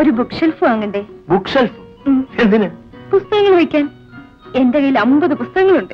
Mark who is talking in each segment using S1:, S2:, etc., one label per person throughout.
S1: ഒരു bookshelf വാങ്ങണ്ടേ
S2: bookshelf
S1: ഉം.
S2: എന്തിന്
S1: പുസ്തകങ്ങൾ വയ്ക്കാൻ എന്റെ കയ്യിൽ അമ്പത് പുസ്തകങ്ങളുണ്ട്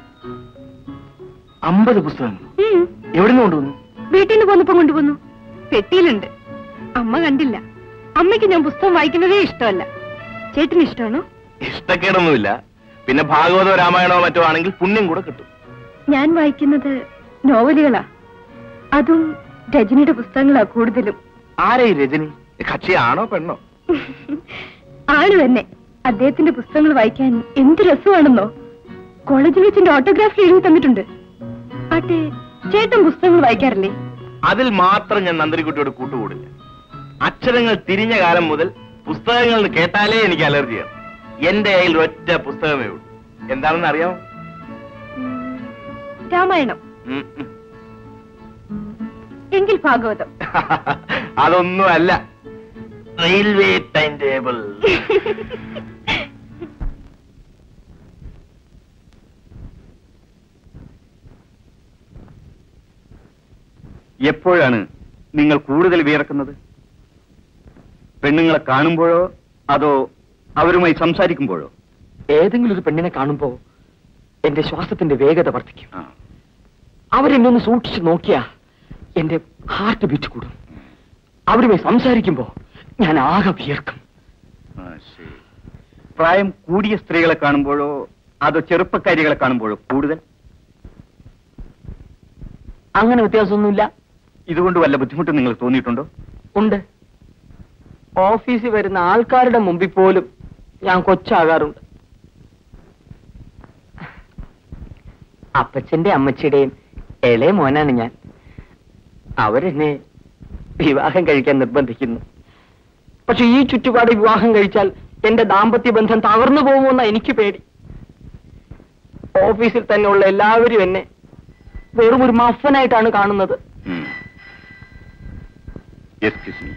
S2: അമ്പത് പുസ്തകങ്ങൾ
S1: ഉം.
S2: എവിടുന്ന് കൊണ്ടുവന്നു
S1: വീട്ടിൽ നിന്ന് പോന്നപ്പോ കൊണ്ടുപോന്നു പെട്ടിയിലുണ്ട് അമ്മ കണ്ടില്ല അമ്മയ്ക്ക് ഞാൻ പുസ്തകം വായിക്കുന്നതേ ഇഷ്ടമല്ല ചേട്ടന് ഇഷ്ടമാണോ
S2: ഇഷ്ടക്കേടൊന്നുമില്ല പിന്നെ ഭാഗവതോ രാമായണമോ മറ്റോ ആണെങ്കിൽ പുണ്യം കൂടെ കിട്ടും
S1: ഞാൻ വായിക്കുന്നത് നോവലുകളാ അതും രജനിയുടെ പുസ്തകങ്ങളാ കൂടുതലും
S2: ആരെ ഈ രജനി കക്ഷിയാണോ പെണ്ണോ
S1: ആണ് തന്നെ അദ്ദേഹത്തിന്റെ പുസ്തകങ്ങൾ വായിക്കാൻ എന്ത് രസമാണെന്നോ കോളേജിൽ വെച്ച് എന്റെ ഓട്ടോഗ്രാഫിൽ എഴുതി തന്നിട്ടുണ്ട് ആട്ടെ ചേട്ടൻ പുസ്തകങ്ങൾ വായിക്കാറില്ലേ
S2: അതിൽ മാത്രം ഞാൻ നന്ദരിക്കുട്ടിയോട് കൂട്ടുകൂടില്ല അക്ഷരങ്ങൾ തിരിഞ്ഞ കാലം മുതൽ പുസ്തകങ്ങൾ എന്ന് കേട്ടാലേ എനിക്ക് അലർജിയാണ് എന്റെ കയ്യിൽ ഒറ്റ പുസ്തകമേ ഉള്ളൂ എന്താണെന്ന് അറിയാമോ
S1: ഉം, രാമായണം
S2: ഉം, ഉം.
S1: എങ്കിൽ ഭാഗവതം
S2: അതൊന്നും അല്ല റെയിൽവേ ടൈം ടേബിൾ
S3: എപ്പോഴാണ് നിങ്ങൾ കൂടുതൽ വിയർക്കുന്നത് പെണ്ണുങ്ങളെ കാണുമ്പോഴോ അതോ അവരുമായി സംസാരിക്കുമ്പോഴോ
S4: ഏതെങ്കിലും ഒരു പെണ്ണിനെ കാണുമ്പോ എന്റെ ശ്വാസത്തിന്റെ വേഗത വർദ്ധിക്കും
S3: ആ,
S4: അവരെന്നെ ഒന്ന് സൂക്ഷിച്ചു നോക്കിയാ എന്റെ ഹാർട്ട് ബീറ്റ് കൂടും അവരുമായി സംസാരിക്കുമ്പോ ഞാൻ ആകെ വിയർക്കും
S3: ആ, ശരി. പ്രായം കൂടിയ സ്ത്രീകളെ കാണുമ്പോഴോ അതോ ചെറുപ്പക്കാരികളെ കാണുമ്പോഴോ കൂടുതൽ
S4: അങ്ങനെ വ്യത്യാസമൊന്നുമില്ല
S3: ഇതുകൊണ്ട് വല്ല ബുദ്ധിമുട്ടും നിങ്ങൾക്ക് തോന്നിയിട്ടുണ്ടോ
S4: ഉണ്ട് ഓഫീസിൽ വരുന്ന ആൾക്കാരുടെ മുമ്പിൽ പോലും ഞാൻ കൊച്ചാകാറുണ്ട് അപ്പച്ചന്റെ അമ്മച്ചിയുടെയും ഇളയ മോനാണ് ഞാൻ അവരെന്നെ വിവാഹം കഴിക്കാൻ നിർബന്ധിക്കുന്നു പക്ഷെ ഈ ചുറ്റുപാട് വിവാഹം കഴിച്ചാൽ എന്റെ ദാമ്പത്യ ബന്ധം തകർന്നു പോകുമെന്ന എനിക്ക് പേടി ഓഫീസിൽ തന്നെയുള്ള എല്ലാവരും എന്നെ വെറും ഒരു മഫനായിട്ടാണ് കാണുന്നത്
S3: Excuse me.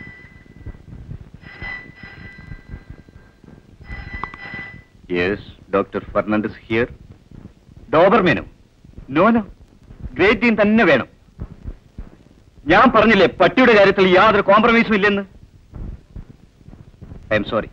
S3: Yes, Dr. Fernandez here. ഡോബർമേനോ നോ നോ ഗ്രേറ്റ് ടീം തന്നെ വേണം ഞാൻ പറഞ്ഞില്ലേ പട്ടിയുടെ കാര്യത്തിൽ യാതൊരു കോംപ്രമൈസും ഇല്ലെന്ന് ഐ എം സോറി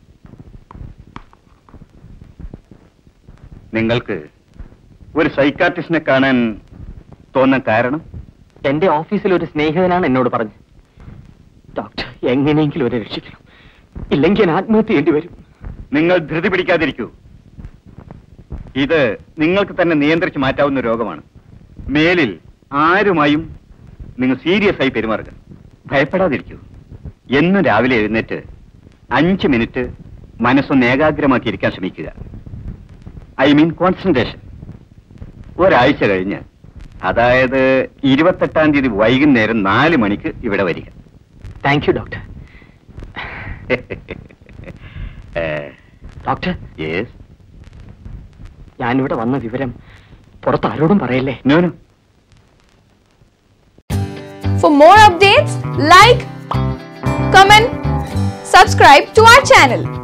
S3: നിങ്ങൾക്ക് ഒരു സൈക്കാട്രിസ്റ്റിനെ കാണാൻ തോന്നാൻ കാരണം
S4: എന്റെ ഓഫീസിൽ ഒരു സ്നേഹിതനാണ് എന്നോട് പറഞ്ഞത് ഡോക്ടർ എങ്ങനെയെങ്കിലും ഒരു രക്ഷിക്കണം ഇല്ലെങ്കിൽ ഞാൻ ആത്മഹത്യ ചെയ്യേണ്ടി വരും
S3: നിങ്ങൾ ധൃതി പിടിക്കാതിരിക്കൂ ഇത് നിങ്ങൾക്ക് തന്നെ നിയന്ത്രിച്ച് മാറ്റാവുന്ന രോഗമാണ് മേലിൽ ആരുമായും നിങ്ങൾ സീരിയസ് ആയി പെരുമാറുക ഭയപ്പെടാതിരിക്കൂ എന്നും രാവിലെ എഴുന്നേറ്റ് അഞ്ച് മിനിറ്റ് മനസ്സൊന്ന് ഏകാഗ്രമാക്കി ഇരിക്കാൻ ശ്രമിക്കുക ഐ മീൻ കോൺസെൻട്രേഷൻ ഒരാഴ്ച കഴിഞ്ഞ് അതായത് ഇരുപത്തെട്ടാം തീയതി വൈകുന്നേരം നാല് മണിക്ക് ഇവിടെ വരിക
S4: thank you doctor doctor
S3: yes
S4: ഞാനിവിടെ വന്ന വിവരം പുറത്ത് ആരോടും പറയല്ലേ
S3: no no
S5: For more updates, like, comment, subscribe to our channel.